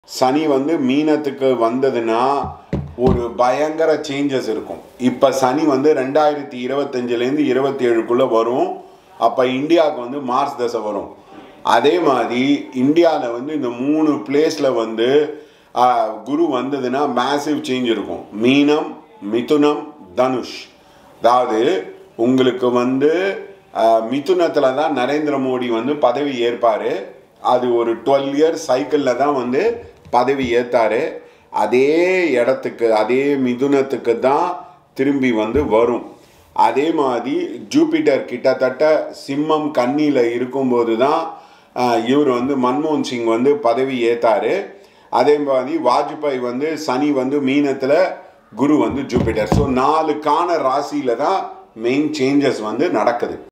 சனி வந்து மீனத்துக்கு வந்ததுன்னா ஒரு பயங்கர சேஞ்சஸ் இருக்கும் இப்போ சனி வந்து ரெண்டாயிரத்தி இருபத்தஞ்சிலேருந்து இருபத்தி ஏழுக்குள்ளே வரும் அப்போ இந்தியாவுக்கு வந்து மார்ச் தசை வரும் அதே மாதிரி இந்தியாவில் வந்து இந்த மூணு பிளேஸில் வந்து ஆ, குரு வந்ததுன்னா மேசிவ் சேஞ்ச் இருக்கும் மீனம் மிதுனம் தனுஷ் அதாவது உங்களுக்கு வந்து மிதுனத்தில் தான் நரேந்திர மோடி வந்து பதவி ஏற்பார் அது ஒரு டுவெல் இயர்ஸ் சைக்கிளில் தான் வந்து பதவி ஏற்றாரு அதே இடத்துக்கு அதே மிதுனத்துக்கு தான் திரும்பி வந்து வரும் அதே மாதிரி ஜூபிட்டர் கிட்டத்தட்ட சிம்மம் கன்னியில் இருக்கும்போது தான் இவர் வந்து மன்மோகன் சிங் வந்து பதவி ஏற்றாரு அதே மாதிரி வாஜ்பாய் வந்து சனி வந்து மீனத்தில் குரு வந்து ஜூபிட்டர் ஸோ நாலு காண ராசியில் தான் மெயின் சேஞ்சஸ் வந்து நடக்குது